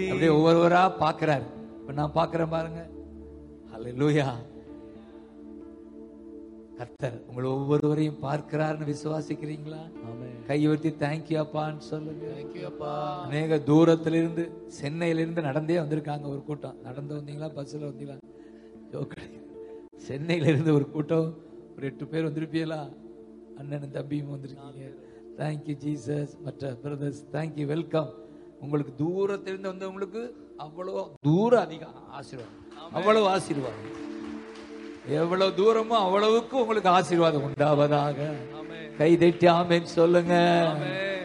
அப்படியே ஒவ்வொருவரா பாக்குறாரு இப்ப நான் பாக்குறேன் பாருங்க ஹalleluya கர்த்தர் உங்களை ஒவ்வொருவரையும் பார்க்கிறார்னு விசுவாசிக்கிறீங்களா கை உயர்த்தி தேங்க்யூ அப்பான்னு சொல்லுங்க அநேக தூரத்துல இருந்து சென்னையில இருந்து நடந்தே வந்திருக்காங்க ஒரு கூட்டம் நடந்து வந்தீங்களா பஸ்ல வந்தீங்களா joke அடிக்கிறேன். சென்னையில இருந்து ஒரு கூட்டம் ஒரு எட்டு பேர் வந்திருப்பீங்களா அண்ணனும் தம்பியும் வந்திருக்கீங்க தேங்க்யூ ஜீசஸ் மற்ற பிரதர்ஸ் தேங்க்யூ வெல்கம் உங்களுக்கு தூரத்திலிருந்து வந்தவங்களுக்கு அவ்வளவு தூரம் அதிகம் ஆசீர்வாதம் அவ்வளவு ஆசீர்வாதம் எவ்வளவு தூரமோ அவ்வளவுக்கு உங்களுக்கு ஆசீர்வாதம் உண்டாவதாக கை தட்டி ஆமென் சொல்லுங்க